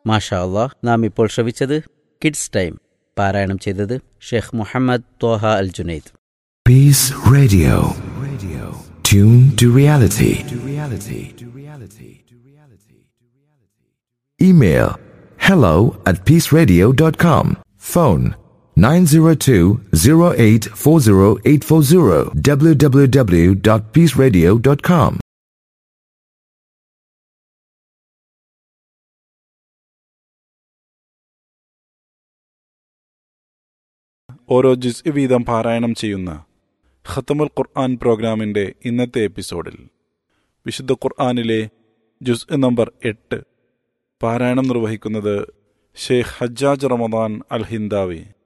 മാഷാ അള്ളാഹ് നാം ഇപ്പോൾ ശ്രവിച്ചത് കിഡ്സ് ടൈം പാരായണം ചെയ്തത് ഷെയ്ഖ് മുഹമ്മദ് തോഹ അൽ Junaid Peace Radio. Radio. Tune to reality. To reality. To reality. To reality. Email hello at peaceradio.com. Phone 902-0840840 www.peaceradio.com. ഓരോ ജിസ് വീതം പാരായണം ചെയ്യുന്ന ഖത്തമുൽ ഖുർആൻ പ്രോഗ്രാമിൻ്റെ ഇന്നത്തെ എപ്പിസോഡിൽ വിശുദ്ധ ഖുർആനിലെ ജുസ് നമ്പർ എട്ട് പാരായണം നിർവഹിക്കുന്നത് ഷെയ്ഖ് ഹജ്ജാജ് റമദാൻ അൽ ഹിന്ദാവി